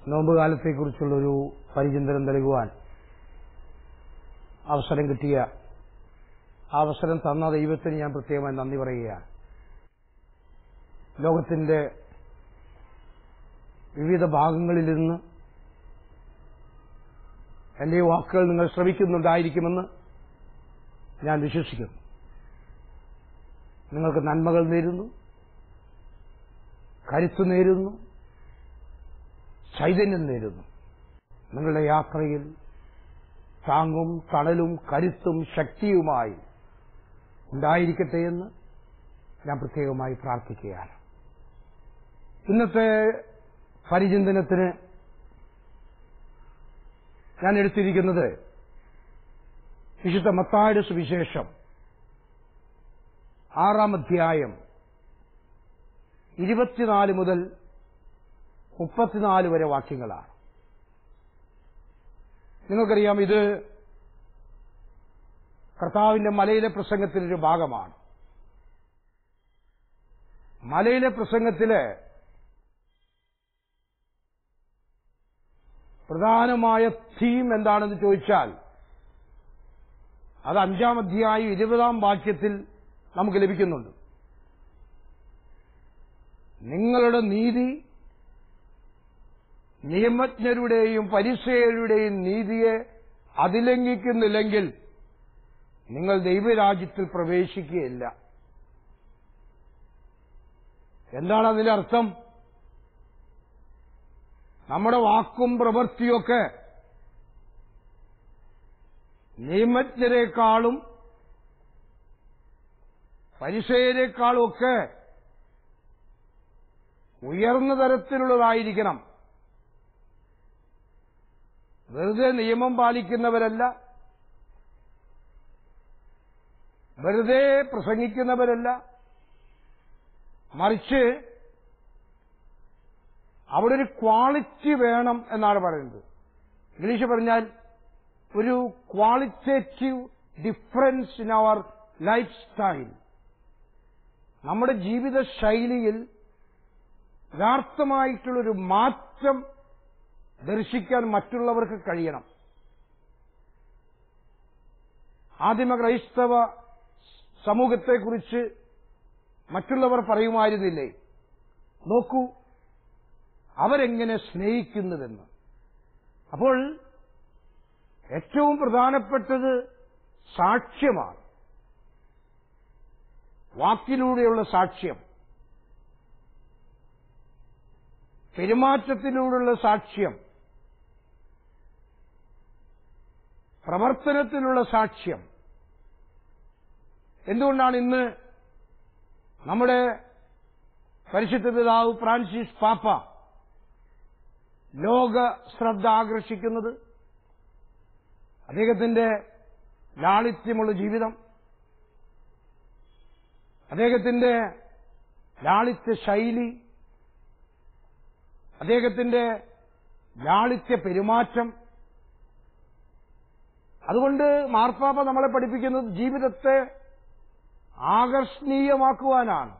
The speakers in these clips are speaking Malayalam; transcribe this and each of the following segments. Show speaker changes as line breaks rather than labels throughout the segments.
നോമ്പുകാലത്തെക്കുറിച്ചുള്ളൊരു പരിചിന്തനം നൽകുവാൻ അവസരം കിട്ടിയ ആ അവസരം തന്ന ദൈവത്തിന് ഞാൻ പ്രത്യേകമായി നന്ദി പറയുകയാണ് ലോകത്തിന്റെ വിവിധ ഭാഗങ്ങളിൽ നിന്ന് എന്റെ ഈ വാക്കുകൾ നിങ്ങൾ ശ്രമിക്കുന്നുണ്ടായിരിക്കുമെന്ന് ഞാൻ വിശ്വസിക്കുന്നു നിങ്ങൾക്ക് നന്മകൾ നേരുന്നു കരുത്ത് നേരുന്നു ചൈതന്യം നേരുന്നു നിങ്ങളുടെ യാത്രയിൽ താങ്ങും തണലും കരുത്തും ശക്തിയുമായി ഉണ്ടായിരിക്കട്ടെ എന്ന് ഞാൻ പ്രത്യേകമായി പ്രാർത്ഥിക്കുകയാണ് ഇന്നത്തെ പരിചിന്തനത്തിന് ഞാൻ എടുത്തിരിക്കുന്നത് വിശുദ്ധ മത്തായുടെ സുവിശേഷം ആറാം അധ്യായം ഇരുപത്തിനാല് മുതൽ മുപ്പത്തിനാല് വരെ വാക്യങ്ങളാണ് നിങ്ങൾക്കറിയാം ഇത് കർത്താവിന്റെ മലയിലെ പ്രസംഗത്തിലൊരു ഭാഗമാണ് മലയിലെ പ്രസംഗത്തില് പ്രധാനമായ തീം എന്താണെന്ന് ചോദിച്ചാൽ അത് അഞ്ചാം അധ്യായം ഇരുപതാം വാക്യത്തിൽ നമുക്ക് ലഭിക്കുന്നുണ്ട് നിങ്ങളുടെ നീതി നിയമജ്ഞരുടെയും പരിസയരുടെയും നീതിയെ അതിലംഘിക്കുന്നില്ലെങ്കിൽ നിങ്ങൾ ദൈവരാജ്യത്തിൽ പ്രവേശിക്കുകയില്ല എന്താണ് അതിന്റെ അർത്ഥം നമ്മുടെ വാക്കും പ്രവൃത്തിയൊക്കെ നിയമജ്ഞരെക്കാളും പരിസയരെക്കാളും ഒക്കെ ഉയർന്ന തരത്തിലുള്ളതായിരിക്കണം വെറുതെ നിയമം പാലിക്കുന്നവരല്ല വെറുതെ പ്രസംഗിക്കുന്നവരല്ല മറിച്ച് അവിടെ ഒരു ക്വാളിറ്റി വേണം എന്നാണ് പറയുന്നത് ഇംഗ്ലീഷ് പറഞ്ഞാൽ ഒരു qualitative difference in our lifestyle നമ്മുടെ ജീവിത ശൈലിയിൽ യഥാർത്ഥമായിട്ടുള്ളൊരു മാറ്റം ദർശിക്കാൻ മറ്റുള്ളവർക്ക് കഴിയണം ആദിമ ക്രൈസ്തവ സമൂഹത്തെക്കുറിച്ച് മറ്റുള്ളവർ പറയുമായിരുന്നില്ലേ നോക്കൂ അവരെങ്ങനെ സ്നേഹിക്കുന്നുവെന്ന് അപ്പോൾ ഏറ്റവും പ്രധാനപ്പെട്ടത് സാക്ഷ്യമാണ് വാക്കിലൂടെയുള്ള സാക്ഷ്യം പെരുമാറ്റത്തിലൂടെയുള്ള സാക്ഷ്യം പ്രവർത്തനത്തിലുള്ള സാക്ഷ്യം എന്തുകൊണ്ടാണ് ഇന്ന് നമ്മുടെ പരിശുദ്ധ പിതാവ് ഫ്രാൻസിസ് പാപ്പ ലോക ശ്രദ്ധ ആകർഷിക്കുന്നത് അദ്ദേഹത്തിന്റെ ലാളിത്യമുള്ള ജീവിതം അദ്ദേഹത്തിന്റെ ലാളിത്യ ശൈലി അദ്ദേഹത്തിന്റെ ലാളിത്യ പെരുമാറ്റം അതുകൊണ്ട് മാർപ്പാപ്പ നമ്മളെ പഠിപ്പിക്കുന്നത് ജീവിതത്തെ ആകർഷണീയമാക്കുവാനാണ്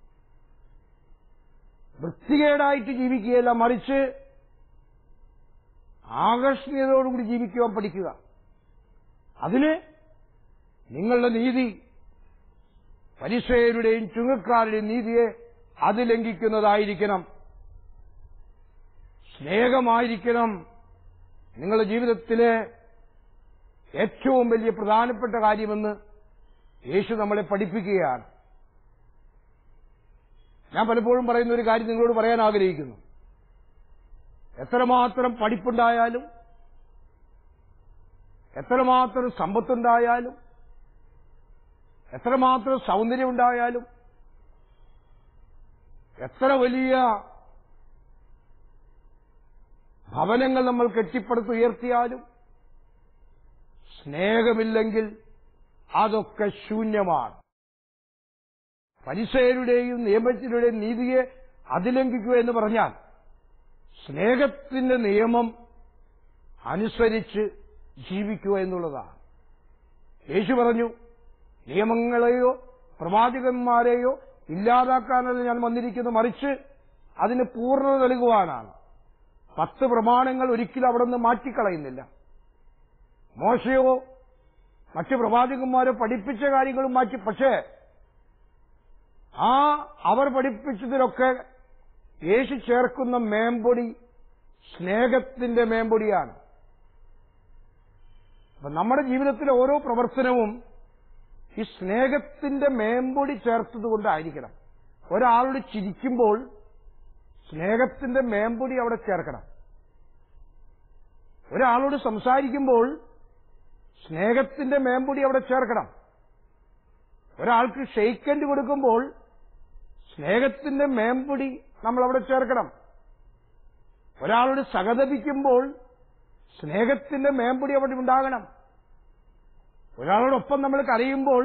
വൃത്തികേടായിട്ട് ജീവിക്കുകയല്ല മറിച്ച് ആകർഷണീയതയോടുകൂടി ജീവിക്കുവാൻ പഠിക്കുക അതിന് നിങ്ങളുടെ നീതി പരിസയരുടെയും ചുങ്കക്കാരുടെയും നീതിയെ അത് ലംഘിക്കുന്നതായിരിക്കണം സ്നേഹമായിരിക്കണം നിങ്ങളുടെ ജീവിതത്തിലെ ഏറ്റവും വലിയ പ്രധാനപ്പെട്ട കാര്യമെന്ന് യേശു നമ്മളെ പഠിപ്പിക്കുകയാണ് ഞാൻ പലപ്പോഴും പറയുന്ന ഒരു കാര്യം നിങ്ങളോട് പറയാൻ ആഗ്രഹിക്കുന്നു എത്രമാത്രം പഠിപ്പുണ്ടായാലും എത്രമാത്രം സമ്പത്തുണ്ടായാലും എത്രമാത്രം സൗന്ദര്യമുണ്ടായാലും എത്ര വലിയ ഭവനങ്ങൾ നമ്മൾ കെട്ടിപ്പടുത്തുയർത്തിയാലും സ്നേഹമില്ലെങ്കിൽ അതൊക്കെ ശൂന്യമാണ് പരിസയരുടെയും നിയമത്തിനുടെയും നീതിയെ അതിലംഘിക്കുക എന്ന് പറഞ്ഞാൽ സ്നേഹത്തിന്റെ നിയമം അനുസരിച്ച് ജീവിക്കുക എന്നുള്ളതാണ് യേശു പറഞ്ഞു നിയമങ്ങളെയോ പ്രവാചകന്മാരെയോ ഇല്ലാതാക്കാനല്ല ഞാൻ വന്നിരിക്കുന്നു മറിച്ച് അതിന് പൂർണ്ണത നൽകുവാനാണ് പത്ത് പ്രമാണങ്ങൾ ഒരിക്കലും അവിടെ നിന്ന് മാറ്റിക്കളയുന്നില്ല മോശയോ മറ്റ് പ്രവാചകന്മാരോ പഠിപ്പിച്ച കാര്യങ്ങളും മാറ്റി പക്ഷേ ആ അവർ പഠിപ്പിച്ചതിലൊക്കെ യേശു ചേർക്കുന്ന മേമ്പൊടി സ്നേഹത്തിന്റെ മേമ്പൊടിയാണ് അപ്പൊ നമ്മുടെ ജീവിതത്തിലെ ഓരോ പ്രവർത്തനവും ഈ സ്നേഹത്തിന്റെ മേമ്പൊടി ചേർത്തതുകൊണ്ടായിരിക്കണം ഒരാളോട് ചിരിക്കുമ്പോൾ സ്നേഹത്തിന്റെ മേമ്പൊടി അവിടെ ചേർക്കണം ഒരാളോട് സംസാരിക്കുമ്പോൾ സ്നേഹത്തിന്റെ മേമ്പൊടി അവിടെ ചേർക്കണം ഒരാൾക്ക് ഷെയ്ക്കൻഡ് കൊടുക്കുമ്പോൾ സ്നേഹത്തിന്റെ മേമ്പൊടി നമ്മൾ അവിടെ ചേർക്കണം ഒരാളോട് സഹതപിക്കുമ്പോൾ സ്നേഹത്തിന്റെ മേമ്പൊടി അവിടെ ഉണ്ടാകണം ഒരാളോടൊപ്പം നമ്മൾ കരയുമ്പോൾ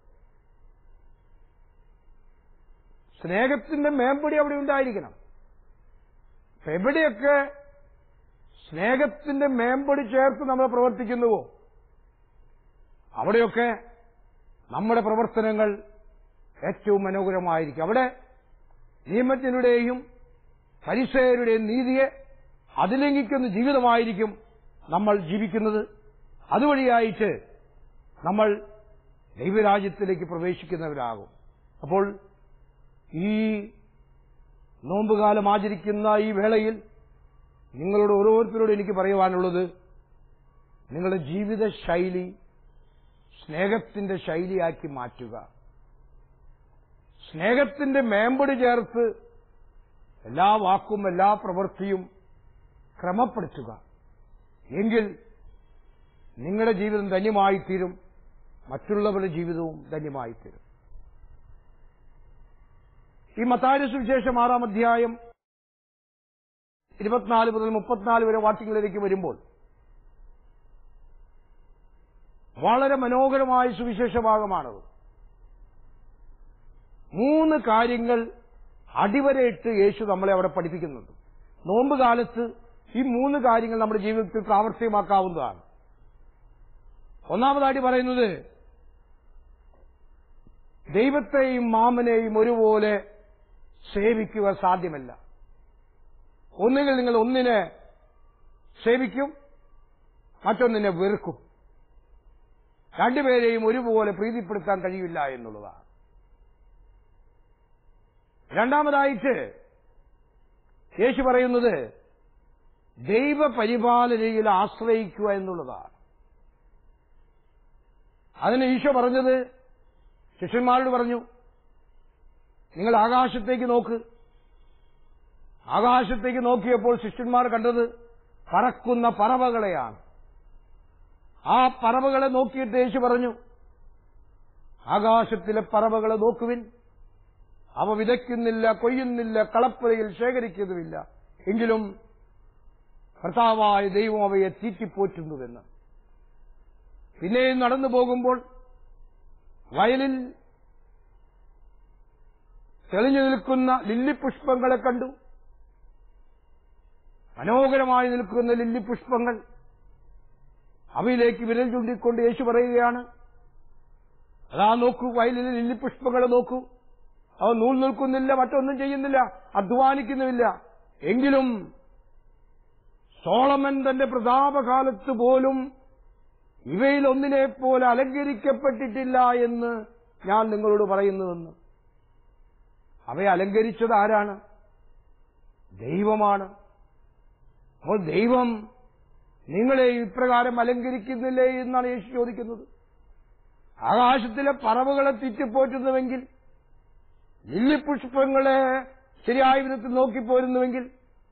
സ്നേഹത്തിന്റെ മേമ്പൊടി അവിടെ ഉണ്ടായിരിക്കണം അപ്പൊ എവിടെയൊക്കെ സ്നേഹത്തിന്റെ മേമ്പൊടി ചേർത്ത് നമ്മൾ പ്രവർത്തിക്കുന്നുവോ അവിടെയൊക്കെ നമ്മുടെ പ്രവർത്തനങ്ങൾ ഏറ്റവും മനോഹരമായിരിക്കും അവിടെ നിയമത്തിനുടെയും പരിസയരുടെയും നീതിയെ അതിലംഘിക്കുന്ന ജീവിതമായിരിക്കും നമ്മൾ ജീവിക്കുന്നത് അതുവഴിയായിട്ട് നമ്മൾ ദൈവരാജ്യത്തിലേക്ക് പ്രവേശിക്കുന്നവരാകും അപ്പോൾ ഈ നോമ്പുകാലം ആചരിക്കുന്ന ഈ വേളയിൽ നിങ്ങളോട് ഓരോരുത്തരോടും എനിക്ക് പറയുവാനുള്ളത് നിങ്ങളുടെ ജീവിത ശൈലി സ്നേഹത്തിന്റെ ശൈലിയാക്കി മാറ്റുക സ്നേഹത്തിന്റെ മേമ്പടി ചേർത്ത് എല്ലാ വാക്കും എല്ലാ പ്രവൃത്തിയും ക്രമപ്പെടുത്തുക എങ്കിൽ നിങ്ങളുടെ ജീവിതം ധന്യമായിത്തീരും മറ്റുള്ളവരുടെ ജീവിതവും ധന്യമായിത്തീരും ഈ മത്തായ സുവിശേഷം ആറാം അധ്യായം ഇരുപത്തിനാല് മുതൽ മുപ്പത്തിനാല് വരെ വാക്യങ്ങളിലേക്ക് വരുമ്പോൾ വളരെ മനോഹരമായ സുവിശേഷ ഭാഗമാണത് മൂന്ന് കാര്യങ്ങൾ അടിവരയിട്ട് യേശു നമ്മളെ അവിടെ പഠിപ്പിക്കുന്നുണ്ട് നോമ്പ് കാലത്ത് ഈ മൂന്ന് കാര്യങ്ങൾ നമ്മുടെ ജീവിതത്തിൽ പ്രാവർത്തികമാക്കാവുന്നതാണ് ഒന്നാമതായിട്ട് പറയുന്നത് ദൈവത്തെയും മാമനെയും ഒരുപോലെ സേവിക്കുക സാധ്യമല്ല ഒന്നുകിൽ നിങ്ങൾ ഒന്നിനെ സേവിക്കും മറ്റൊന്നിനെ വെറുക്കും രണ്ടുപേരെയും ഒരുപോലെ പ്രീതിപ്പെടുത്താൻ കഴിയില്ല എന്നുള്ളതാണ് രണ്ടാമതായിട്ട് യേശു പറയുന്നത് ദൈവപരിപാലനയിൽ ആശ്രയിക്കുക എന്നുള്ളതാണ് അതിന് ഈശോ പറഞ്ഞത് ശിഷ്യന്മാരോട് പറഞ്ഞു നിങ്ങൾ ആകാശത്തേക്ക് നോക്ക് ആകാശത്തേക്ക് നോക്കിയപ്പോൾ ശിഷ്യന്മാർ കണ്ടത് പറക്കുന്ന പറവകളെയാണ് ആ പറവകളെ നോക്കിയിട്ട് യേശു പറഞ്ഞു ആകാശത്തിലെ പറവകളെ നോക്കുവിൻ അവ വിതയ്ക്കുന്നില്ല കൊയ്യുന്നില്ല കളപ്പുരയിൽ ശേഖരിക്കുന്നതുമില്ല എങ്കിലും കർത്താവായ ദൈവം അവയെ തീറ്റിപ്പോറ്റുന്നുവെന്ന് പിന്നെയും നടന്നു പോകുമ്പോൾ വയലിൽ തെളിഞ്ഞു നിൽക്കുന്ന ലില്ലിപുഷ്പങ്ങളെ കണ്ടു മനോഹരമായി നിൽക്കുന്ന ലില്ലിപുഷ്പങ്ങൾ അവയിലേക്ക് വിരൽ ചൂണ്ടിക്കൊണ്ട് യേശു പറയുകയാണ് അതാ നോക്കൂ വയലിലെ ലില്ലിപുഷ്പങ്ങളെ നോക്കൂ അവ നൂൽ നിൽക്കുന്നില്ല മറ്റൊന്നും ചെയ്യുന്നില്ല അധ്വാനിക്കുന്നുമില്ല എങ്കിലും സോളമൻ തന്റെ പ്രതാപകാലത്ത് പോലും ഇവയിൽ ഒന്നിനെ പോലെ അലങ്കരിക്കപ്പെട്ടിട്ടില്ല എന്ന് ഞാൻ നിങ്ങളോട് പറയുന്നുവെന്ന് അവയെ അലങ്കരിച്ചത് ആരാണ് ദൈവമാണ് അപ്പോൾ ദൈവം നിങ്ങളെ ഇപ്രകാരം അലങ്കരിക്കുന്നില്ലേ എന്നാണ് യേശു ചോദിക്കുന്നത് ആകാശത്തിലെ പറവുകളെ തിറ്റിപ്പോറ്റുന്നുവെങ്കിൽ ലില്ലിപുഷ്പങ്ങളെ ശരിയായ വിധത്തിൽ നോക്കിപ്പോരുന്നുവെങ്കിൽ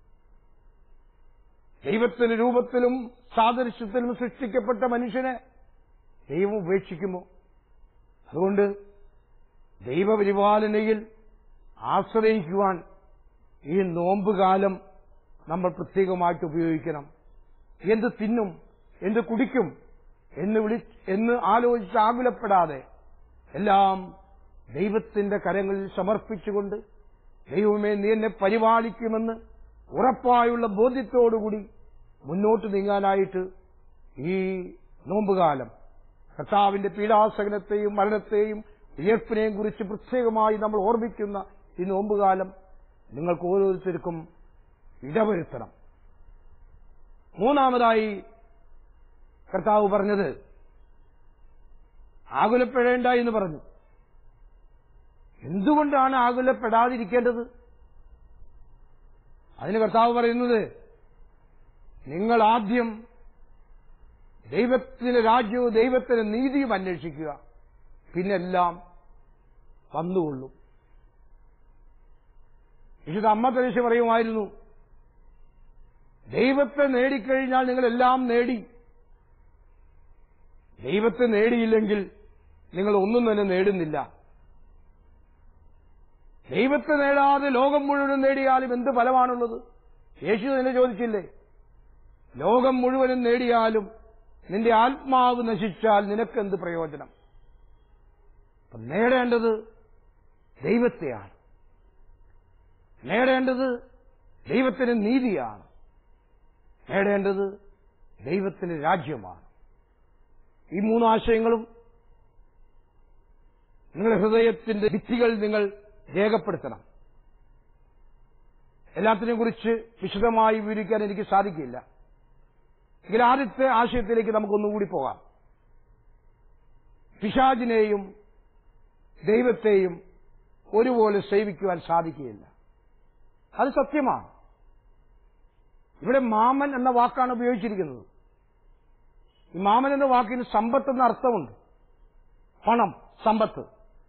ദൈവത്തിന്റെ രൂപത്തിലും സാദൃശ്യത്തിലും സൃഷ്ടിക്കപ്പെട്ട മനുഷ്യനെ ദൈവം ഉപേക്ഷിക്കുമോ അതുകൊണ്ട് ദൈവപരിപാലനയിൽ ആശ്രയിക്കുവാൻ ഈ നോമ്പുകാലം നമ്മൾ പ്രത്യേകമായിട്ട് ഉപയോഗിക്കണം എന്ത് തിന്നും എന്ത് കുടിക്കും എന്ന് വിളി എന്ന് ആലോചിച്ച് ആകുലപ്പെടാതെ എല്ലാം ദൈവത്തിന്റെ കരങ്ങളിൽ സമർപ്പിച്ചുകൊണ്ട് ദൈവമേ നീ എന്നെ പരിപാലിക്കുമെന്ന് ഉറപ്പായുള്ള ബോധ്യത്തോടുകൂടി മുന്നോട്ട് നീങ്ങാനായിട്ട് ഈ നോമ്പുകാലം കർത്താവിന്റെ പീഡാസകനത്തെയും മരണത്തെയും ഉയർപ്പിനെയും കുറിച്ച് പ്രത്യേകമായി നമ്മൾ ഓർമ്മിക്കുന്ന ഈ നോമ്പുകാലം നിങ്ങൾക്ക് ഓരോരുത്തർക്കും ഇടവരുത്തണം മൂന്നാമതായി കർത്താവ് പറഞ്ഞത് ആകുലപ്പെടേണ്ട എന്ന് പറഞ്ഞു എന്തുകൊണ്ടാണ് ആകുലപ്പെടാതിരിക്കേണ്ടത് അതിന് കർത്താവ് പറയുന്നത് നിങ്ങൾ ആദ്യം ദൈവത്തിന്റെ രാജ്യവും ദൈവത്തിന്റെ നീതിയും അന്വേഷിക്കുക പിന്നെല്ലാം വന്നുകൊള്ളും വിശുദ്ധ അമ്മ തെരേശ പറയുമായിരുന്നു ദൈവത്തെ നേടിക്കഴിഞ്ഞാൽ നിങ്ങളെല്ലാം നേടി ദൈവത്തെ നേടിയില്ലെങ്കിൽ നിങ്ങൾ ഒന്നും തന്നെ നേടുന്നില്ല ദൈവത്തെ നേടാതെ ലോകം മുഴുവനും നേടിയാലും എന്ത് ഫലമാണുള്ളത് യേശു തന്നെ ചോദിച്ചില്ലേ ലോകം മുഴുവനും നേടിയാലും നിന്റെ ആത്മാവ് നശിച്ചാൽ നിനക്കെന്ത് പ്രയോജനം അപ്പം നേടേണ്ടത് ദൈവത്തെയാണ് നേടേണ്ടത് ദൈവത്തിന് നീതിയാണ് നേടേണ്ടത് ദൈവത്തിന് രാജ്യമാണ് ഈ മൂന്ന് ആശയങ്ങളും നിങ്ങളുടെ ഹൃദയത്തിന്റെ ഭിത്തികൾ നിങ്ങൾ രേഖപ്പെടുത്തണം എല്ലാത്തിനെയും കുറിച്ച് വിശദമായി വിവരിക്കാൻ എനിക്ക് സാധിക്കില്ല എങ്കിൽ ആദ്യത്തെ ആശയത്തിലേക്ക് നമുക്കൊന്നുകൂടി പോകാം പിശാജിനെയും ദൈവത്തെയും ഒരുപോലെ സേവിക്കുവാൻ സാധിക്കുകയില്ല അത് സത്യമാണ് ഇവിടെ മാമൻ എന്ന വാക്കാണ് ഉപയോഗിച്ചിരിക്കുന്നത് ഈ മാമൻ എന്ന വാക്കിന് സമ്പത്ത് എന്ന അർത്ഥമുണ്ട് പണം സമ്പത്ത്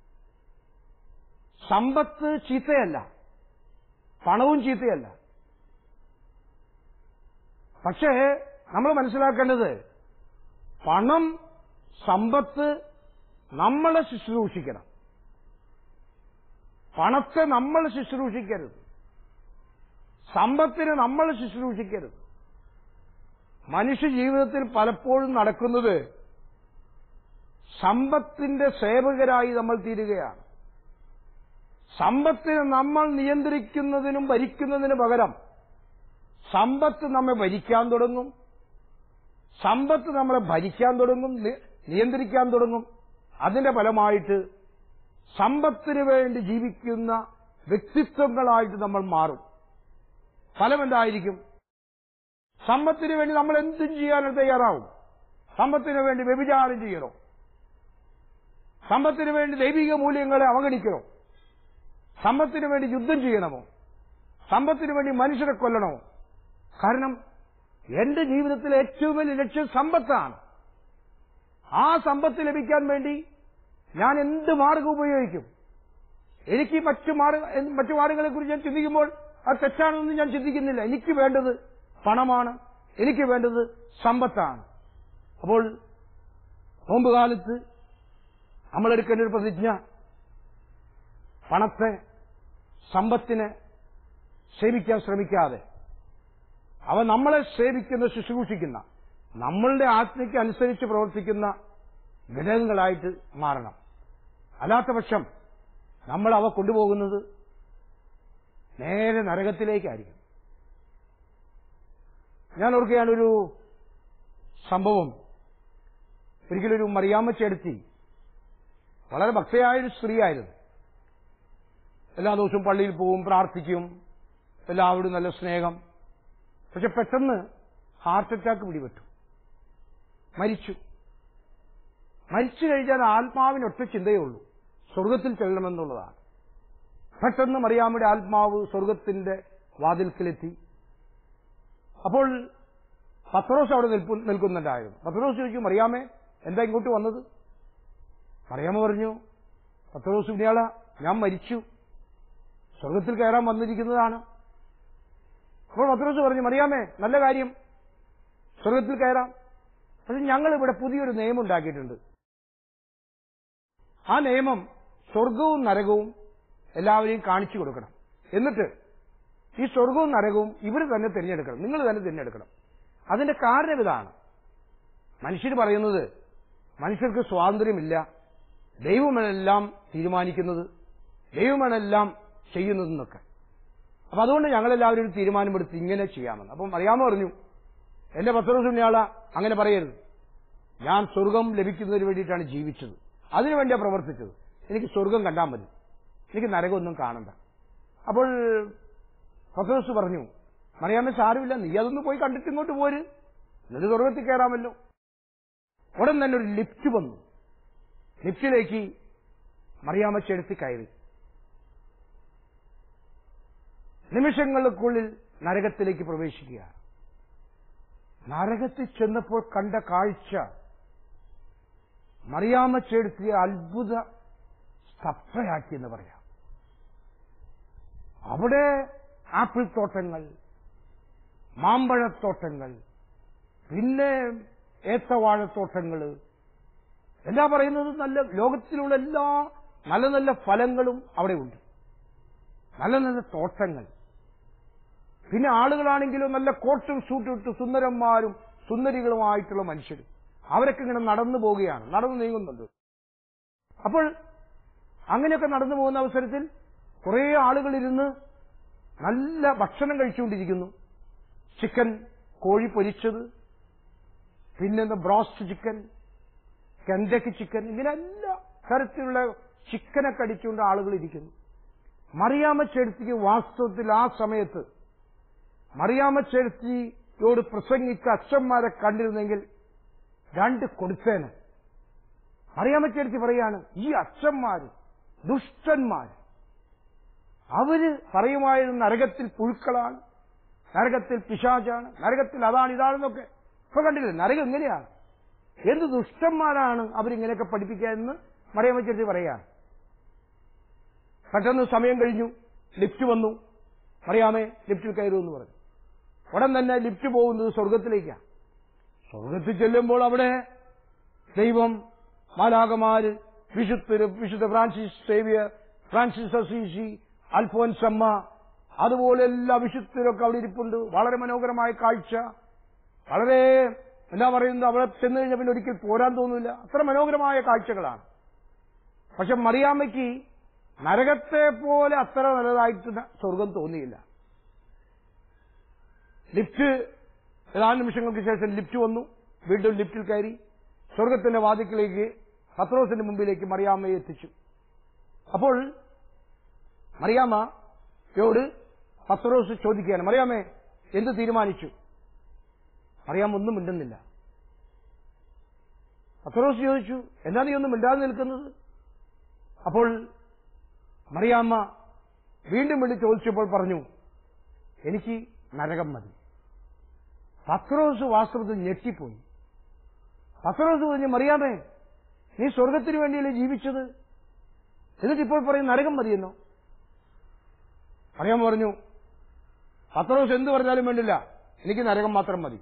സമ്പത്ത് ചീത്തയല്ല പണവും ചീത്തയല്ല പക്ഷേ നമ്മൾ മനസ്സിലാക്കേണ്ടത് പണം സമ്പത്ത് നമ്മളെ ശുശ്രൂഷിക്കണം പണത്തെ നമ്മൾ ശുശ്രൂഷിക്കരുത് സമ്പത്തിന് നമ്മൾ ശുശ്രൂഷിക്കരുത് മനുഷ്യ ജീവിതത്തിൽ പലപ്പോഴും നടക്കുന്നത് സമ്പത്തിന്റെ സേവകരായി നമ്മൾ തീരുകയാണ് സമ്പത്തിനെ നമ്മൾ നിയന്ത്രിക്കുന്നതിനും ഭരിക്കുന്നതിന് പകരം സമ്പത്ത് നമ്മെ ഭരിക്കാൻ തുടങ്ങും സമ്പത്ത് നമ്മളെ ഭരിക്കാൻ തുടങ്ങും നി- നിയന്ത്രിക്കാൻ തുടങ്ങും അതിന്റെ ഫലമായിട്ട് സമ്പത്തിന് വേണ്ടി ജീവിക്കുന്ന വ്യക്തിത്വങ്ങളായിട്ട് നമ്മൾ മാറും ഫലം എന്തായിരിക്കും സമ്പത്തിന് വേണ്ടി നമ്മൾ എന്തും ചെയ്യാനും തയ്യാറാവും സമ്പത്തിന് വേണ്ടി വ്യഭിചാരം ചെയ്യണോ സമ്പത്തിന് വേണ്ടി ദൈവിക മൂല്യങ്ങളെ അവഗണിക്കണോ സമ്പത്തിന് വേണ്ടി യുദ്ധം ചെയ്യണമോ സമ്പത്തിന് വേണ്ടി മനുഷ്യരെ കൊല്ലണമോ കാരണം എന്റെ ജീവിതത്തിലെ ഏറ്റവും വലിയ ലക്ഷ്യം സമ്പത്താണ് ആ സമ്പത്ത് ലഭിക്കാൻ വേണ്ടി ഞാൻ എന്ത് മാർഗം ഉപയോഗിക്കും എനിക്ക് മറ്റു മാർഗ മറ്റു മാർഗങ്ങളെ കുറിച്ച് ഞാൻ ചിന്തിക്കുമ്പോൾ അത് തെറ്റാണെന്ന് ഞാൻ ചിന്തിക്കുന്നില്ല എനിക്ക് വേണ്ടത് പണമാണ് എനിക്ക് വേണ്ടത് സമ്പത്താണ് അപ്പോൾ നോമ്പ് കാലത്ത് നമ്മൾ എടുക്കേണ്ട ഒരു പ്രതിജ്ഞ പണത്തെ സമ്പത്തിനെ സേവിക്കാൻ ശ്രമിക്കാതെ അവ നമ്മളെ സേവിക്കുന്ന ശുശ്രൂഷിക്കുന്ന നമ്മളുടെ ആജ്ഞയ്ക്ക് അനുസരിച്ച് പ്രവർത്തിക്കുന്ന ഘടകങ്ങളായിട്ട് മാറണം അല്ലാത്ത പക്ഷം നമ്മൾ അവ കൊണ്ടുപോകുന്നത് നേരെ നരകത്തിലേക്കായിരിക്കും ഞാൻ ഓർക്കുകയാണ് ഒരു സംഭവം ഒരിക്കലൊരു മറിയാമ്മച്ചെടുത്തി വളരെ ഭക്തയായൊരു സ്ത്രീയായിരുന്നു എല്ലാ ദിവസവും പള്ളിയിൽ പോവും പ്രാർത്ഥിക്കും എല്ലാവരോടും നല്ല സ്നേഹം പക്ഷെ പെട്ടെന്ന് ഹാർട്ട് അറ്റാക്ക് പിടിപെട്ടു മരിച്ചു മരിച്ചു കഴിഞ്ഞാൽ ആത്മാവിന് ഒറ്റ ചിന്തയേ ഉള്ളൂ സ്വർഗത്തിൽ ചെല്ലണമെന്നുള്ളതാണ് പെട്ടെന്ന് മറിയാമ്മയുടെ ആത്മാവ് സ്വർഗത്തിന്റെ വാതിൽക്കലെത്തി അപ്പോൾ പത്രോസ് അവിടെ നിൽപ്പു നിൽക്കുന്നുണ്ടായിരുന്നു പത്രോസ് ചോദിച്ചു മറിയാമേ എന്താ ഇങ്ങോട്ട് വന്നത് മറിയാമ്മ പറഞ്ഞു പത്രോസ് ഇനിയാള ഞാൻ മരിച്ചു സ്വർഗത്തിൽ കയറാൻ വന്നിരിക്കുന്നതാണ് അപ്പോൾ പത്രോസ് പറഞ്ഞു മറിയാമേ നല്ല കാര്യം സ്വർഗത്തിൽ കയറാം പക്ഷെ ഞങ്ങൾ ഇവിടെ പുതിയൊരു നിയമം ഉണ്ടാക്കിയിട്ടുണ്ട് ആ നിയമം സ്വർഗവും നരകവും എല്ലാവരെയും കാണിച്ചു കൊടുക്കണം എന്നിട്ട് ഈ സ്വർഗവും നരകവും ഇവർ തന്നെ തിരഞ്ഞെടുക്കണം നിങ്ങൾ തന്നെ തിരഞ്ഞെടുക്കണം അതിന്റെ കാരണം ഇതാണ് മനുഷ്യർ പറയുന്നത് മനുഷ്യർക്ക് സ്വാതന്ത്ര്യമില്ല ദൈവമാണെല്ലാം തീരുമാനിക്കുന്നത് ദൈവമാണെല്ലാം ചെയ്യുന്നതെന്നൊക്കെ അപ്പൊ അതുകൊണ്ട് ഞങ്ങളെല്ലാവരും ഒരു തീരുമാനമെടുത്ത് ഇങ്ങനെ ചെയ്യാമെന്ന് അപ്പം അറിയാമോ പറഞ്ഞു എന്റെ പത്രസുണ്യാള അങ്ങനെ പറയരുത് ഞാൻ സ്വർഗം ലഭിക്കുന്നതിന് വേണ്ടിയിട്ടാണ് ജീവിച്ചത് അതിനുവേണ്ടിയാണ് പ്രവർത്തിച്ചത് എനിക്ക് സ്വർഗം കണ്ടാൽ മതി എനിക്ക് നരകമൊന്നും കാണണ്ട അപ്പോൾ പത്രോസ് പറഞ്ഞു മറിയാമ്മ സാരമില്ല നീ അതൊന്ന് പോയി കണ്ടിട്ട് ഇങ്ങോട്ട് പോര് എന്നിട്ട് സ്വർഗത്തിൽ കയറാമല്ലോ ഉടൻ തന്നെ ഒരു ലിഫ്റ്റ് വന്നു ലിഫ്റ്റിലേക്ക് മറിയാമ്മ ചെടുത്തി കയറി നിമിഷങ്ങൾക്കുള്ളിൽ നരകത്തിലേക്ക് പ്രവേശിക്കുക നരകത്തിൽ ചെന്നപ്പോൾ കണ്ട കാഴ്ച മറിയാമ്മ ചെടുത്തിയ അത്ഭുത സ്തബ്ധയാക്കി എന്ന് പറയാം അവിടെ ആപ്പിൾ തോട്ടങ്ങൾ മാമ്പഴത്തോട്ടങ്ങൾ പിന്നെ ഏത്തവാഴത്തോട്ടങ്ങൾ എന്താ പറയുന്നത് നല്ല ലോകത്തിലുള്ള എല്ലാ നല്ല നല്ല ഫലങ്ങളും അവിടെ ഉണ്ട് നല്ല നല്ല തോട്ടങ്ങൾ പിന്നെ ആളുകളാണെങ്കിലും നല്ല കോട്ടും സൂട്ടും ഇട്ട് സുന്ദരന്മാരും സുന്ദരികളുമായിട്ടുള്ള മനുഷ്യർ അവരൊക്കെ ഇങ്ങനെ നടന്നു പോവുകയാണ് നടന്നു നീങ്ങുന്നുണ്ട് അപ്പോൾ അങ്ങനെയൊക്കെ നടന്നു പോകുന്ന അവസരത്തിൽ കുറെ ആളുകൾ ഇരുന്ന് നല്ല ഭക്ഷണം കഴിച്ചുകൊണ്ടിരിക്കുന്നു ചിക്കൻ കോഴി പൊരിച്ചത് പിന്നെന്താ ബ്രോസ്റ്റ് ചിക്കൻ കെണ്ടക്ക് ചിക്കൻ ഇങ്ങനെ എല്ലാ തരത്തിലുള്ള ചിക്കനൊക്കെ അടിച്ചുകൊണ്ട് ആളുകൾ ഇരിക്കുന്നു മറിയാമ്മ ചെടുത്തിക്ക് വാസ്തവത്തിൽ ആ സമയത്ത് മറിയാമ്മ ചെടുത്തിയോട് പ്രസംഗിച്ച അച്ഛന്മാരെ കണ്ടിരുന്നെങ്കിൽ രണ്ട് കൊടുത്തേന് മറിയാമ്മ ചെടുത്തി പറയാണ് ഈ അച്ഛന്മാര് ദുഷ്ടന്മാര് അവര് പറയുമായിരുന്നു നരകത്തിൽ പുഴുക്കളാണ് നരകത്തിൽ പിശാചാണ് നരകത്തിൽ അതാണ് ഇതാണെന്നൊക്കെ ഇപ്പൊ കണ്ടില്ലേ നരകം എങ്ങനെയാണ് എന്ത് ദുഷ്ടന്മാരാണ് അവരിങ്ങനെയൊക്കെ പഠിപ്പിക്കുക എന്ന് മറിയാമ്മ ചെടുത്തി പറയാണ് പെട്ടെന്ന് സമയം കഴിഞ്ഞു ലിഫ്റ്റ് വന്നു അറിയാമേ ലിഫ്റ്റിൽ കയറൂ എന്ന് പറഞ്ഞു ഉടൻ തന്നെ ലിഫ്റ്റ് പോകുന്നത് സ്വർഗത്തിലേക്കാണ് സ്വർഗത്തിൽ ചെല്ലുമ്പോൾ അവിടെ ദൈവം മാലാകമാര് വിശുദ്ധര് വിശുദ്ധ Francis Xavier Francis Assisi Alphonsamma അതുപോലെ എല്ലാ വിശുദ്ധരൊക്കെ അവിടെ ഇരിപ്പുണ്ട് വളരെ മനോഹരമായ കാഴ്ച വളരെ എന്താ പറയുന്നത് അവിടെ ചെന്ന് കഴിഞ്ഞാൽ പിന്നെ ഒരിക്കൽ പോരാൻ തോന്നില്ല അത്ര മനോഹരമായ കാഴ്ചകളാണ് പക്ഷെ മറിയാമ്മയ്ക്ക് നരകത്തെ പോലെ അത്ര നല്ലതായിട്ട് സ്വർഗം തോന്നിയില്ല ലിഫ്റ്റ് ഏതാനും നിമിഷങ്ങൾക്ക് ശേഷം ലിഫ്റ്റ് വന്നു വീണ്ടും ലിഫ്റ്റിൽ കയറി സ്വർഗത്തിന്റെ വാതിക്കലേക്ക് പത്രോസിന്റെ മുമ്പിലേക്ക് മറിയാമ്മയെ എത്തിച്ചു അപ്പോൾ മറിയാമ്മയോട് പത്രോസ് ചോദിക്കുകയാണ് മറിയാമ്മേ എന്ത് തീരുമാനിച്ചു മറിയാമ്മ ഒന്നും മിണ്ടുന്നില്ല പത്രോസ് ചോദിച്ചു എന്താ നീ ഒന്നും മിണ്ടാതെ നിൽക്കുന്നത് അപ്പോൾ മറിയാമ്മ വീണ്ടും വിളി ചോദിച്ചപ്പോൾ പറഞ്ഞു എനിക്ക് നരകം മതി പത്രോസ് വാസ്തവത്തിൽ ഞെട്ടിപ്പോയി പത്രോസ് പറഞ്ഞു മറിയാമേ നീ സ്വർഗത്തിന് വേണ്ടിയല്ലേ ജീവിച്ചത് എന്നിട്ട് ഇപ്പോൾ പറയും നരകം മതിയെന്നോ അറിയാൻ പറഞ്ഞു പത്രോസ് എന്ത് പറഞ്ഞാലും വേണ്ടില്ല എനിക്ക് നരകം മാത്രം മതി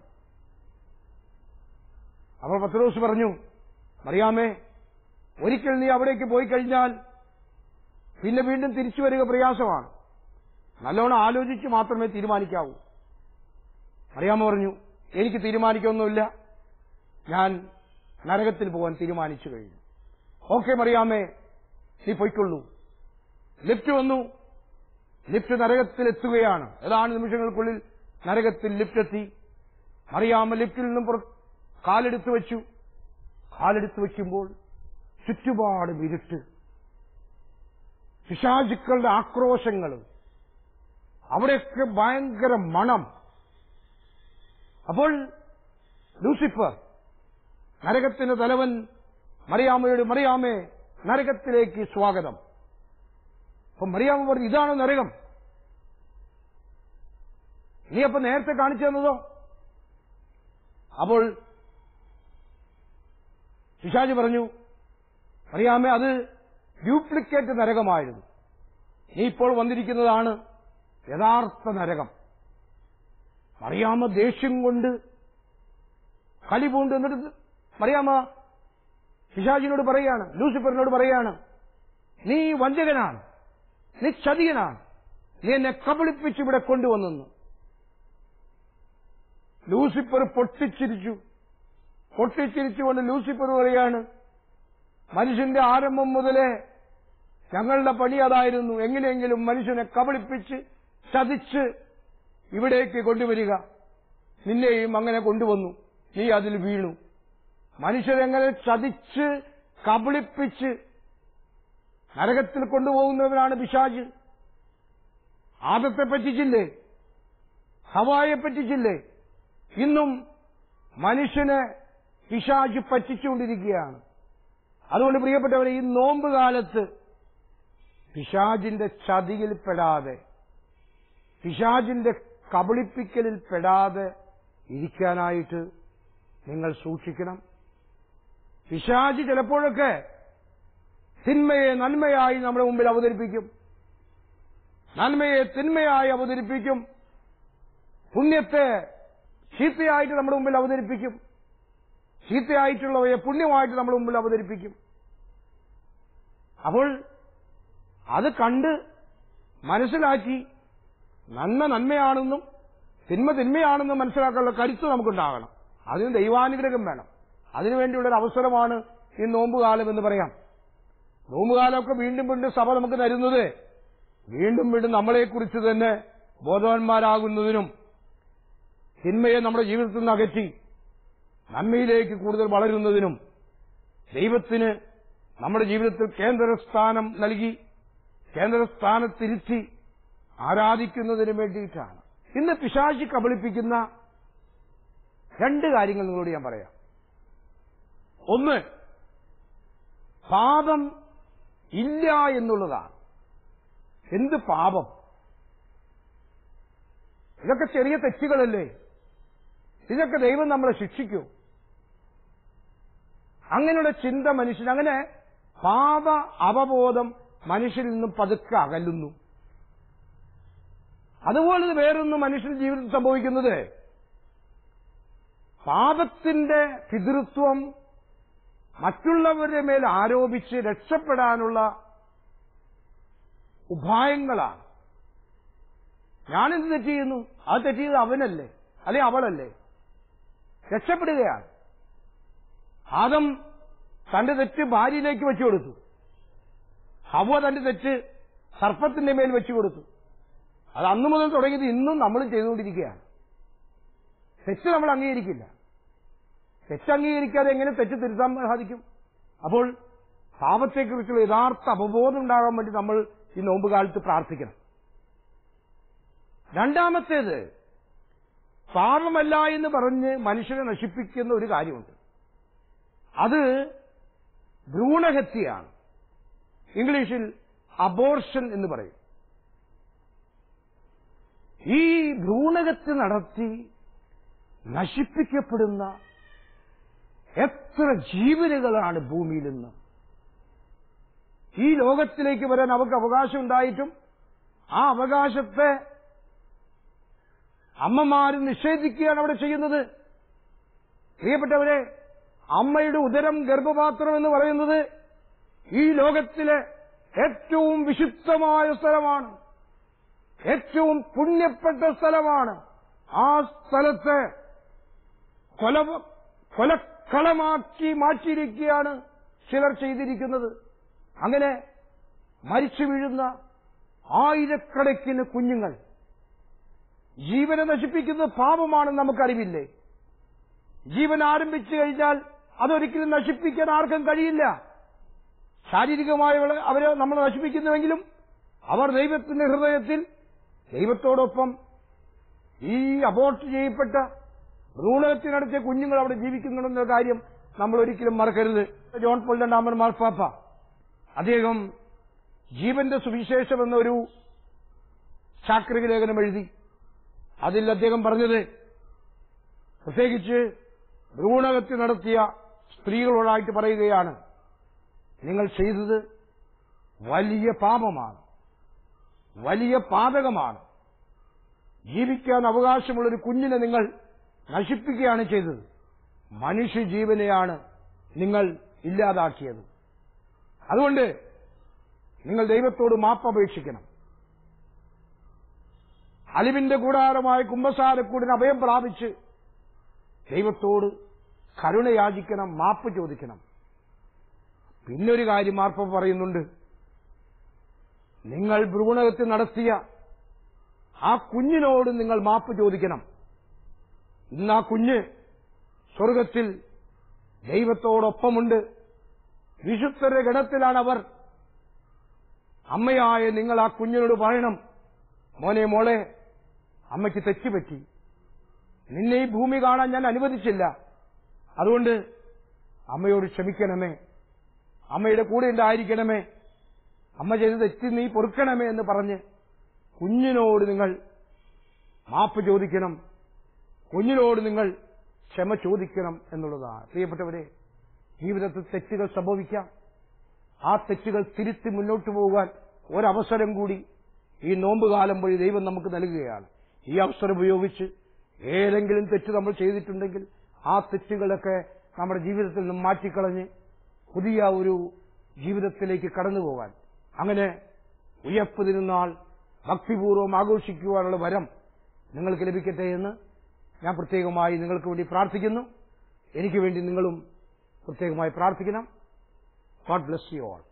അപ്പോൾ പത്രോസ് പറഞ്ഞു മറിയാമേ ഒരിക്കൽ നീ അവിടേക്ക് പോയി കഴിഞ്ഞാൽ പിന്നെ വീണ്ടും തിരിച്ചു വരിക പ്രയാസമാണ് നല്ലോണം ആലോചിച്ച് മാത്രമേ തീരുമാനിക്കാവൂ അറിയാമോ പറഞ്ഞു എനിക്ക് തീരുമാനിക്കൊന്നുമില്ല ഞാൻ നരകത്തിൽ പോകാൻ തീരുമാനിച്ചു കഴിഞ്ഞു ഓക്കെ മറിയാമേ നീ പൊയ്ക്കൊള്ളൂ ലിഫ്റ്റ് വന്നു ലിഫ്റ്റ് നരകത്തിൽ എത്തുകയാണ് ഏതാനും നിമിഷങ്ങൾക്കുള്ളിൽ നരകത്തിൽ ലിഫ്റ്റ് എത്തി അറിയാമ ലിഫ്റ്റിൽ നിന്നും പുറ കാലെടുത്ത് വെച്ചു കാലെടുത്ത് വെക്കുമ്പോൾ ചുറ്റുപാട് ഇരുട്ട് പിശാചുക്കളുടെ ആക്രോശങ്ങൾ അവിടെയൊക്കെ ഭയങ്കര മണം അപ്പോൾ ലൂസിഫർ നരകത്തിന്റെ തലവൻ മറിയാമ്മയോട് മറിയാമേ നരകത്തിലേക്ക് സ്വാഗതം അപ്പൊ മറിയാമ്മ പറഞ്ഞു ഇതാണോ നരകം നീ അപ്പൊ നേരത്തെ കാണിച്ചു തന്നതോ അപ്പോൾ പിശാജ് പറഞ്ഞു മറിയാമ്മേ അത് ഡ്യൂപ്ലിക്കേറ്റ് നരകമായിരുന്നു നീ ഇപ്പോൾ വന്നിരിക്കുന്നതാണ് യഥാർത്ഥ നരകം മറിയാമ്മ ദേഷ്യം കൊണ്ട് കലിപൂണ്ട് എന്നിട്ട് മറിയാമ്മ പിശാജിനോട് പറയാണ് ലൂസിഫറിനോട് പറയാണ് നീ വഞ്ചകനാണ് നീ ചതിയനാണ് നീ എന്നെ കബളിപ്പിച്ച് ഇവിടെ കൊണ്ടുവന്നു ലൂസിഫർ പൊട്ടിച്ചിരിച്ചു പൊട്ടിച്ചിരിച്ചുകൊണ്ട് ലൂസിഫർ പറയാണ് മനുഷ്യന്റെ ആരംഭം മുതലേ ഞങ്ങളുടെ പണി അതായിരുന്നു എങ്ങനെയെങ്കിലും മനുഷ്യനെ കബളിപ്പിച്ച് ചതിച്ച് ഇവിടേക്ക് കൊണ്ടുവരിക നിന്നെയും അങ്ങനെ കൊണ്ടുവന്നു നീ അതിൽ വീണു മനുഷ്യരെങ്ങനെ ചതിച്ച് കബളിപ്പിച്ച് നരകത്തിൽ കൊണ്ടുപോകുന്നവരാണ് പിശാജ് ആദത്തെ പറ്റിച്ചില്ലേ ഹവായെ പറ്റിച്ചില്ലേ ഇന്നും മനുഷ്യനെ പിശാച് പറ്റിച്ചുകൊണ്ടിരിക്കുകയാണ് അതുകൊണ്ട് പ്രിയപ്പെട്ടവരെ ഈ നോമ്പ് കാലത്ത് പിശാജിന്റെ ചതിയിൽ പെടാതെ പിശാജിന്റെ കബളിപ്പിക്കലിൽ പെടാതെ ഇരിക്കാനായിട്ട് നിങ്ങൾ സൂക്ഷിക്കണം പിശാജ് ചിലപ്പോഴൊക്കെ തിന്മയെ നന്മയായി നമ്മുടെ മുമ്പിൽ അവതരിപ്പിക്കും നന്മയെ തിന്മയായി അവതരിപ്പിക്കും പുണ്യത്തെ ചീത്തയായിട്ട് നമ്മുടെ മുമ്പിൽ അവതരിപ്പിക്കും ചീത്തയായിട്ടുള്ളവയെ പുണ്യമായിട്ട് നമ്മുടെ മുമ്പിൽ അവതരിപ്പിക്കും അപ്പോൾ അത് കണ്ട് മനസ്സിലാക്കി നന്മ നന്മയാണെന്നും തിന്മ തിന്മയാണെന്നും മനസ്സിലാക്കാനുള്ള കരുത്ത് നമുക്കുണ്ടാകണം അതിന് ദൈവാനുഗ്രഹം വേണം അതിനുവേണ്ടിയുള്ള ഒരു അവസരമാണ് ഈ നോമ്പുകാലം എന്ന് പറയാം നോമ്പുകാലമൊക്കെ വീണ്ടും വീണ്ടും സഭ നമുക്ക് തരുന്നത് വീണ്ടും വീണ്ടും നമ്മളെക്കുറിച്ച് തന്നെ ബോധവാന്മാരാകുന്നതിനും തിന്മയെ നമ്മുടെ ജീവിതത്തിൽ നിന്ന് അകറ്റി നന്മയിലേക്ക് കൂടുതൽ വളരുന്നതിനും ദൈവത്തിന് നമ്മുടെ ജീവിതത്തിൽ കേന്ദ്രസ്ഥാനം നൽകി കേന്ദ്രസ്ഥാനത്തിരുത്തി ആരാധിക്കുന്നതിന് വേണ്ടിയിട്ടാണ് ഇന്ന് പിശാചി കബളിപ്പിക്കുന്ന രണ്ട് കാര്യങ്ങൾ നിങ്ങളോട് ഞാൻ പറയാം ഒന്ന് പാപം ഇല്ല എന്നുള്ളതാണ് എന്ത് പാപം ഇതൊക്കെ ചെറിയ തെറ്റുകളല്ലേ ഇതൊക്കെ ദൈവം നമ്മളെ ശിക്ഷിക്കൂ അങ്ങനെയുള്ള ചിന്ത മനുഷ്യൻ അങ്ങനെ പാപ അവബോധം മനുഷ്യരിൽ നിന്നും പതുക്കെ അകലുന്നു അതുപോലെ വേറൊന്ന് മനുഷ്യൻ ജീവിതത്തിൽ സംഭവിക്കുന്നത് പാപത്തിന്റെ പിതൃത്വം മറ്റുള്ളവരുടെ മേൽ ആരോപിച്ച് രക്ഷപ്പെടാനുള്ള ഉപായങ്ങളാണ് ഞാനെന്ത് തെറ്റ് ചെയ്യുന്നു അത് തെറ്റ് ചെയ്ത് അവനല്ലേ അല്ലെ അവളല്ലേ രക്ഷപ്പെടുകയാണ് ആദം തന്റെ തെറ്റ് ഭാര്യയിലേക്ക് വെച്ചു കൊടുത്തു ഹവ തന്റെ തെറ്റ് സർപ്പത്തിന്റെ മേൽ വെച്ചു കൊടുത്തു അത് അന്നു മുതൽ തുടങ്ങിയത് ഇന്നും നമ്മൾ ചെയ്തുകൊണ്ടിരിക്കുകയാണ് തെറ്റ് നമ്മൾ അംഗീകരിക്കില്ല തെറ്റ് അംഗീകരിക്കാതെ എങ്ങനെ തെറ്റ് തിരുത്താൻ സാധിക്കും അപ്പോൾ പാപത്തെക്കുറിച്ചുള്ള യഥാർത്ഥ അവബോധം ഉണ്ടാകാൻ വേണ്ടി നമ്മൾ ഈ നോമ്പ് കാലത്ത് പ്രാർത്ഥിക്കണം രണ്ടാമത്തേത് പാപമല്ല എന്ന് പറഞ്ഞ് മനുഷ്യനെ നശിപ്പിക്കുന്ന ഒരു കാര്യമുണ്ട് അത് ഭ്രൂണഹത്യയാണ് ഇംഗ്ലീഷിൽ അബോർഷൻ എന്ന് പറയും ഈ ഭ്രൂണഹത്യ നടത്തി നശിപ്പിക്കപ്പെടുന്ന എത്ര ജീവനുകളാണ് ഭൂമിയിൽ നിന്ന് ഈ ലോകത്തിലേക്ക് വരാൻ അവർക്ക് അവകാശം ഉണ്ടായിട്ടും ആ അവകാശത്തെ അമ്മമാര് നിഷേധിക്കുകയാണ് അവിടെ ചെയ്യുന്നത് പ്രിയപ്പെട്ടവരെ അമ്മയുടെ ഉദരം ഗർഭപാത്രം എന്ന് പറയുന്നത് ഈ ലോകത്തിലെ ഏറ്റവും വിശുദ്ധമായ സ്ഥലമാണ് ഏറ്റവും പുണ്യപ്പെട്ട സ്ഥലമാണ് ആ സ്ഥലത്തെ കൊല കൊലക്കളമാക്കി മാറ്റിയിരിക്കുകയാണ് ചിലർ ചെയ്തിരിക്കുന്നത് അങ്ങനെ മരിച്ചു വീഴുന്ന ആയിരക്കണക്കിന് കുഞ്ഞുങ്ങൾ ജീവനെ നശിപ്പിക്കുന്നത് പാപമാണെന്ന് നമുക്കറിവില്ലേ ജീവൻ ആരംഭിച്ചു കഴിഞ്ഞാൽ അതൊരിക്കലും നശിപ്പിക്കാൻ ആർക്കും കഴിയില്ല ശാരീരികമായി അവരെ നമ്മൾ നശിപ്പിക്കുന്നുവെങ്കിലും അവർ ദൈവത്തിന്റെ ഹൃദയത്തിൽ ദൈവത്തോടൊപ്പം ഈ അബോർട്ട് ചെയ്യപ്പെട്ട ഭ്രൂണഹത്യ നടത്തിയ കുഞ്ഞുങ്ങൾ അവിടെ ജീവിക്കുന്നുണ്ടെന്ന കാര്യം നമ്മൾ ഒരിക്കലും മറക്കരുത് ജോൺ പോൾ രണ്ടാമൻ മാർപ്പാപ്പ അദ്ദേഹം ജീവന്റെ സുവിശേഷം എന്നൊരു ചാക്രിക ലേഖനം എഴുതി അതിൽ അദ്ദേഹം പറഞ്ഞത് പ്രത്യേകിച്ച് ഭ്രൂണഹത്യ നടത്തിയ സ്ത്രീകളോടായിട്ട് പറയുകയാണ് നിങ്ങൾ ചെയ്തത് വലിയ പാപമാണ് വലിയ പാതകമാണ് ജീവിക്കാൻ അവകാശമുള്ളൊരു കുഞ്ഞിനെ നിങ്ങൾ നശിപ്പിക്കുകയാണ് ചെയ്തത് മനുഷ്യജീവനെയാണ് നിങ്ങൾ ഇല്ലാതാക്കിയത് അതുകൊണ്ട് നിങ്ങൾ ദൈവത്തോട് മാപ്പപേക്ഷിക്കണം അലിവിന്റെ കൂടാരമായ കുംഭസാരക്കൂടിന് അഭയം പ്രാപിച്ച് ദൈവത്തോട് കരുണയാചിക്കണം മാപ്പ് ചോദിക്കണം പിന്നൊരു കാര്യം മാർപ്പ പറയുന്നുണ്ട് നിങ്ങൾ ഭ്രൂണഹത്യ നടത്തിയ ആ കുഞ്ഞിനോട് നിങ്ങൾ മാപ്പ് ചോദിക്കണം ഇന്ന് ആ കുഞ്ഞ് സ്വർഗത്തിൽ ദൈവത്തോടൊപ്പമുണ്ട് വിശുദ്ധരുടെ ഗണത്തിലാണ് അവർ അമ്മയായ നിങ്ങൾ ആ കുഞ്ഞിനോട് പറയണം മോനെ മോളെ അമ്മയ്ക്ക് തെറ്റുപറ്റി നിന്നെ ഈ ഭൂമി കാണാൻ ഞാൻ അനുവദിച്ചില്ല അതുകൊണ്ട് അമ്മയോട് ക്ഷമിക്കണമേ അമ്മയുടെ കൂടെ ഉണ്ടായിരിക്കണമേ അമ്മ ചെയ്ത് തെറ്റി നീ പൊറുക്കണമേ എന്ന് പറഞ്ഞ് കുഞ്ഞിനോട് നിങ്ങൾ മാപ്പ് ചോദിക്കണം കുഞ്ഞിനോട് നിങ്ങൾ ക്ഷമ ചോദിക്കണം എന്നുള്ളതാണ് പ്രിയപ്പെട്ടവരെ ജീവിതത്തിൽ തെറ്റുകൾ സംഭവിക്കാം ആ തെറ്റുകൾ തിരുത്തി മുന്നോട്ട് പോകാൻ ഒരവസരം കൂടി ഈ നോമ്പുകാലം വഴി ദൈവം നമുക്ക് നൽകുകയാണ് ഈ അവസരം ഉപയോഗിച്ച് ഏതെങ്കിലും തെറ്റ് നമ്മൾ ചെയ്തിട്ടുണ്ടെങ്കിൽ ആ തെറ്റുകളൊക്കെ നമ്മുടെ ജീവിതത്തിൽ നിന്നും മാറ്റിക്കളഞ്ഞ് പുതിയ ഒരു ജീവിതത്തിലേക്ക് കടന്നു പോകാൻ അങ്ങനെ ഉയർപ്പ് തിരുന്നാൾ ഭക്തിപൂർവ്വം ആഘോഷിക്കുവാനുള്ള വരം നിങ്ങൾക്ക് ലഭിക്കട്ടെ എന്ന് ഞാൻ പ്രത്യേകമായി നിങ്ങൾക്ക് വേണ്ടി പ്രാർത്ഥിക്കുന്നു എനിക്ക് വേണ്ടി നിങ്ങളും പ്രത്യേകമായി പ്രാർത്ഥിക്കണം ഗോഡ് ബ്ലസ് യു ഓൾ